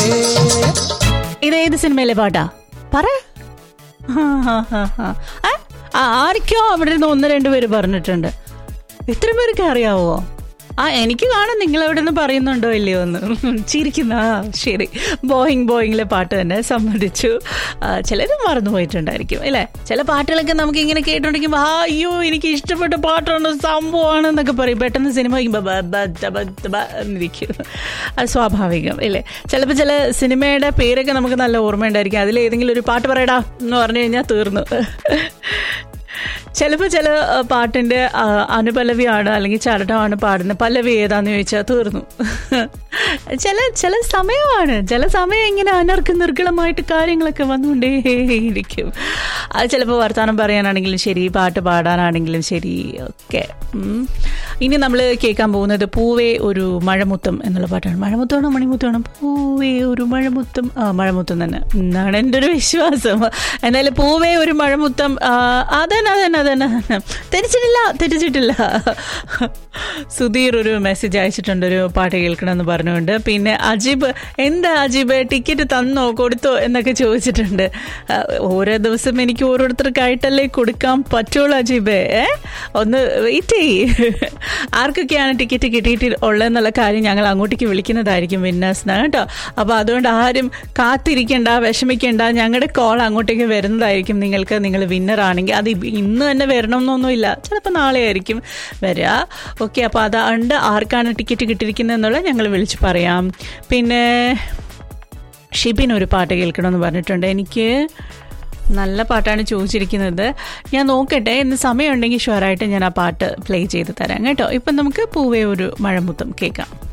ഇതേത് സിനിമയിലെ പാട്ടാ പറ ആ, ആ, ആ, ആ. ആ, ആ, ആർക്കോ അവിടെ നിന്ന് ഒന്ന് രണ്ട് പേര് പറഞ്ഞിട്ടുണ്ട് എത്ര പേർക്ക് അറിയാവോ ആ എനിക്ക് കാണാം നിങ്ങൾ എവിടെ നിന്ന് പറയുന്നുണ്ടോ ഇല്ലയോ എന്ന് ചിരിക്കുന്ന ആ ശരി ബോയിങ് ബോയിങ്ങിലെ പാട്ട് തന്നെ സമ്മതിച്ചു ആ, ചിലര് മറന്നു പോയിട്ടുണ്ടായിരിക്കും അല്ലേ ചില പാട്ടുകളൊക്കെ നമുക്ക് ഇങ്ങനെ കേട്ടോണ്ടിരിക്കുമ്പോൾ ആ അയ്യോ എനിക്ക് ഇഷ്ടപ്പെട്ട പാട്ടാണ് സംഭവമാണ് എന്നൊക്കെ പറയും പെട്ടെന്ന് സിനിമ കഴിയുമ്പോൾ ബ, ബ, ട, ബ, ട, ബ എന്നിരിക്കും അത് സ്വാഭാവികം ഇല്ലേ ചിലപ്പോൾ ചില സിനിമയുടെ പേരൊക്കെ നമുക്ക് നല്ല ഓർമ്മയുണ്ടായിരിക്കും അതിൽ ഏതെങ്കിലും ഒരു പാട്ട് പറയടാ എന്ന് പറഞ്ഞു കഴിഞ്ഞാൽ തീർന്നു ചിലപ്പോൾ ചില ആ, പാട്ടിൻ്റെ ആ, അനുപല്ലവിയാണ് അല്ലെങ്കിൽ ചരണമാണ് പാടുന്നത് പല്ലവി ഏതാന്ന് ചോദിച്ചാൽ തീർന്നു ചില ചില സമയമാണ് ചില സമയം ഇങ്ങനെ അനർക്ക നിർഗളമായിട്ട് കാര്യങ്ങളൊക്കെ വന്നുകൊണ്ടേയിരിക്കും അത് ചിലപ്പോൾ വർത്തമാനം പറയാനാണെങ്കിലും ശരി പാട്ട് പാടാനാണെങ്കിലും ശരി ഒക്കെ ഉം. ഇനി നമ്മൾ കേൾക്കാൻ പോകുന്നത് പൂവേ ഒരു മഴമുത്തം എന്നുള്ള പാട്ടാണ് മഴമുത്തമാണോ മണിമുത്തമാണോ പൂവേ ഒരു മഴമുത്തം ആ മഴമുത്തം തന്നെ എന്നാണ് എൻ്റെ ഒരു വിശ്വാസം എന്നാലും പൂവേ ഒരു മഴമുത്തം ആ, അതന്നെ അതന്നെ അതന്നെ അതന്നെ. തെറ്റിച്ചിട്ടില്ല തെറ്റിച്ചിട്ടില്ല സുധീർ ഒരു മെസ്സേജ് അയച്ചിട്ടുണ്ട് ഒരു പാട്ട് കേൾക്കണമെന്ന് പറഞ്ഞുകൊണ്ട് പിന്നെ അജീബ് എന്താ അജീബ് ടിക്കറ്റ് തന്നോ കൊടുത്തോ എന്നൊക്കെ ചോദിച്ചിട്ടുണ്ട് ആ, ഓരോ ദിവസം എനിക്ക് ഓരോരുത്തർക്കായിട്ടല്ലേ കൊടുക്കാൻ പറ്റുള്ളൂ അജീബേ ഏ ഒന്ന് വെയിറ്റ് ചെയ്യ് ആർക്കൊക്കെയാണ് ടിക്കറ്റ് കിട്ടിയിട്ട് ഉള്ളതെന്നുള്ള കാര്യം ഞങ്ങൾ അങ്ങോട്ടേക്ക് വിളിക്കുന്നതായിരിക്കും വിന്നേഴ്സിന് കേട്ടോ അപ്പോൾ അതുകൊണ്ട് ആരും കാത്തിരിക്കേണ്ട വിഷമിക്കേണ്ട ഞങ്ങളുടെ കോൾ അങ്ങോട്ടേക്ക് വരുന്നതായിരിക്കും നിങ്ങൾക്ക് നിങ്ങൾ വിന്നർ ആണെങ്കിൽ അത് ഇ- ഇന്ന് തന്നെ വരണമെന്നൊന്നുമില്ല ചിലപ്പോൾ നാളെ ആയിരിക്കും വരിക ഓക്കെ അപ്പോൾ അതുകൊണ്ട് ആർക്കാണ് ടിക്കറ്റ് കിട്ടിയിരിക്കുന്നത് എന്നുള്ളത് ഞങ്ങൾ വിളിച്ച് പറയാം പിന്നെ ഷിബിൻ ഒരു പാട്ട് കേൾക്കണമെന്ന് പറഞ്ഞിട്ടുണ്ട് എനിക്ക് നല്ല പാട്ടാണ് ചോദിച്ചിരിക്കുന്നത് ഞാൻ നോക്കട്ടെ ഇന്ന് സമയമുണ്ടെങ്കിൽ ഷുവറായിട്ട് ഞാൻ ആ പാട്ട് പ്ലേ ചെയ്ത് തരാം കേട്ടോ ഇപ്പം നമുക്ക് പൂവേ ഒരു മഴമുത്തം കേൾക്കാം